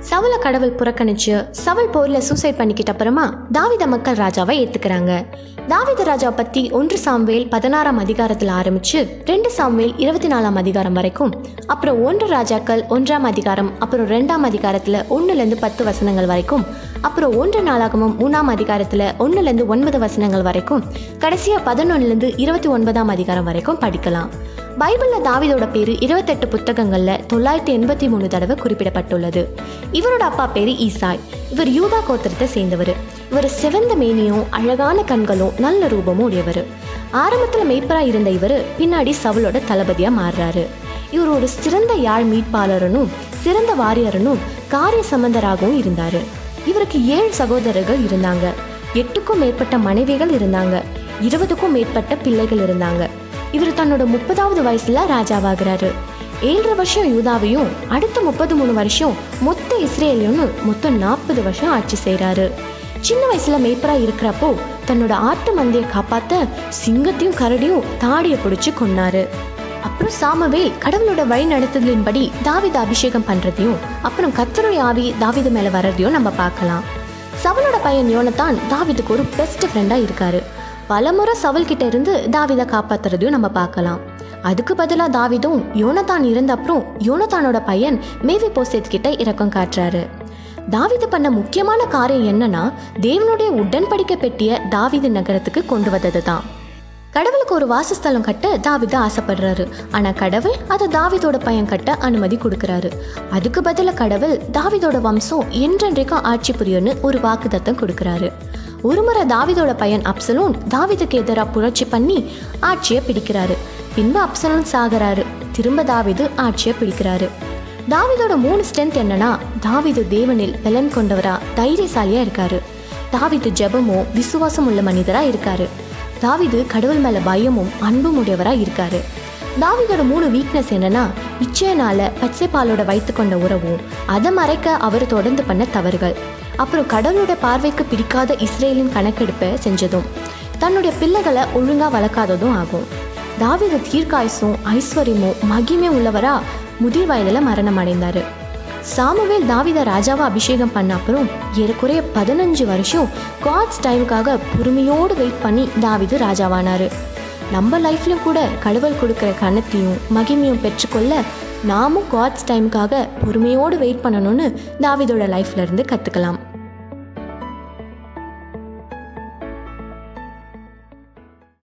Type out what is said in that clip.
சவுல கடவுள் புறக்கணிச்சு சவுல் போர்ல சூசைட் பண்ணிக்கிட்ட அப்புறமா தாவித மக்கள் ராஜாவை ஏத்துக்கிறாங்க தாவித ராஜா பத்தி ஒன்று சாம்வேல் பதினாறாம் அதிகாரத்தில் ஆரம்பிச்சு ரெண்டு சாம்வேல் இருபத்தி நாலாம் அதிகாரம் வரைக்கும் அப்புறம் ஒன்று ராஜாக்கள் ஒன்றாம் அதிகாரம் அப்புறம் ரெண்டாம் அதிகாரத்துல ஒண்ணுல இருந்து பத்து வசனங்கள் வரைக்கும் அப்புறம் ஒன்று நாளாகமும் மூணாம் அதிகாரத்துல ஒண்ணுல இருந்து ஒன்பது வசனங்கள் வரைக்கும் கடைசியா பதினொன்னுல இருந்து இருபத்தி ஒன்பதாம் அதிகாரம் வரைக்கும் படிக்கலாம் பைபிள்ல தாவிதோட பேரு இருபத்தெட்டு புத்தகங்கள்ல தொள்ளாயிரத்தி எண்பத்தி மூணு தடவை குறிப்பிடப்பட்டுள்ளது இவரோட அப்பா பேரு ஈசாய் இவர் யூதா கோத்திரத்தை சேர்ந்தவர் இவர் சிவந்த மேனியும் அழகான கண்களும் நல்ல ரூபமும் உடையவர் ஆரம்பத்துல மெய்ப்பரா இருந்த இவர் பின்னாடி சவுலோட தளபதியா மாறுறாரு இவர் ஒரு சிறந்த யாழ் மீட்பாளரனும் சிறந்த வாரியரனும் காரிய சம்பந்தராகவும் இருந்தாரு இவருக்கு ஏழு சகோதரர்கள் இருந்தாங்க எட்டுக்கும் மேற்பட்ட மனைவிகள் இருந்தாங்க இருபதுக்கும் மேற்பட்ட பிள்ளைகள் இருந்தாங்க இவர் தன்னோட முப்பதாவது வயசுல ராஜாவாகிறாரு ஏழரை வருஷம் யூதாவையும் அடுத்த முப்பது மூணு வருஷம் மொத்த இஸ்ரேலையும் மொத்தம் நாற்பது வருஷம் ஆட்சி செய்கிறாரு சின்ன வயசுல மேய்ப்பரா இருக்கிறப்போ தன்னோட ஆட்டு மந்தையை காப்பாத்த சிங்கத்தையும் கரடியும் தாடியை பிடிச்சு கொன்னாரு அப்புறம் சாமவேல் கடவுளோட வழி நடத்துதலின்படி தாவித அபிஷேகம் பண்றதையும் அப்புறம் கத்தருடைய ஆவி தாவித மேல வர்றதையும் நம்ம பார்க்கலாம் சவலோட பையன் யோனத்தான் தாவிதுக்கு ஒரு பெஸ்ட் ஃப்ரெண்டா இருக்காரு பலமுறை சவல் கிட்ட இருந்து தாவிதை காப்பாத்துறதையும் நம்ம பார்க்கலாம் அதுக்கு பதிலாக தாவிதும் யோனத்தான் இருந்த அப்புறம் யோனத்தானோட பையன் மேவி போசேத் கிட்ட இரக்கம் காட்டுறாரு தாவிது பண்ண முக்கியமான காரியம் என்னன்னா தேவனுடைய உடன்படிக்க பெட்டிய தாவிது நகரத்துக்கு கொண்டு வந்தது தான் கடவுளுக்கு ஒரு வாசஸ்தலம் கட்ட தாவிது ஆசைப்படுறாரு ஆனா கடவுள் அதை தாவிதோட பையன் கட்ட அனுமதி கொடுக்கறாரு அதுக்கு பதிலா கடவுள் தாவிதோட வம்சம் என்றென்றைக்கும் ஆட்சி புரியும்னு ஒரு வாக்குத்தத்தம் கொடுக்கறாரு ஒருமுறை தாவிதோட பையன் அப்சலோன் தாவிதுக்கு எதிராக புரட்சி பண்ணி ஆட்சியை பிடிக்கிறாரு பின்பு அப்சலோன் சாகுறாரு திரும்ப தாவிது ஆட்சியை பிடிக்கிறாரு தாவிதோட மூணு ஸ்ட்ரென்த் என்னன்னா தாவிது தேவனில் பலன் கொண்டவரா தைரியசாலியா இருக்காரு தாவிது ஜெபமோ விசுவாசம் உள்ள மனிதரா இருக்காரு தாவிது கடவுள் மேல பயமும் அன்பும் உடையவரா இருக்காரு தாவிதோட மூணு வீக்னஸ் என்னன்னா இச்சையனால பச்சை பாலோட வைத்து கொண்ட உறவும் அதை மறைக்க அவர் தொடர்ந்து பண்ண தவறுகள் அப்புறம் கடவுளோட பார்வைக்கு பிடிக்காத இஸ்ரேலின் கணக்கெடுப்பை செஞ்சதும் தன்னுடைய பிள்ளைகளை ஒழுங்கா வளர்க்காததும் ஆகும் தாவித தீர்க்காயுசும் ஐஸ்வர்யமும் மகிமே உள்ளவரா முதிர் வயதுல மரணம் அடைந்தாரு சாமுவேல் தாவித ராஜாவை அபிஷேகம் பண்ண அப்புறம் ஏறக்குறைய பதினஞ்சு வருஷம் காட்ஸ் டைமுக்காக பொறுமையோடு வெயிட் பண்ணி தாவிது ராஜாவானாரு நம்ம லைஃப்லயும் கூட கடவுள் கொடுக்குற கணத்தையும் மகிமையும் பெற்றுக்கொள்ள நாமும் காட்ஸ் டைமுக்காக பொறுமையோடு வெயிட் பண்ணணும்னு தாவிதோட லைஃப்ல இருந்து கற்றுக்கலாம்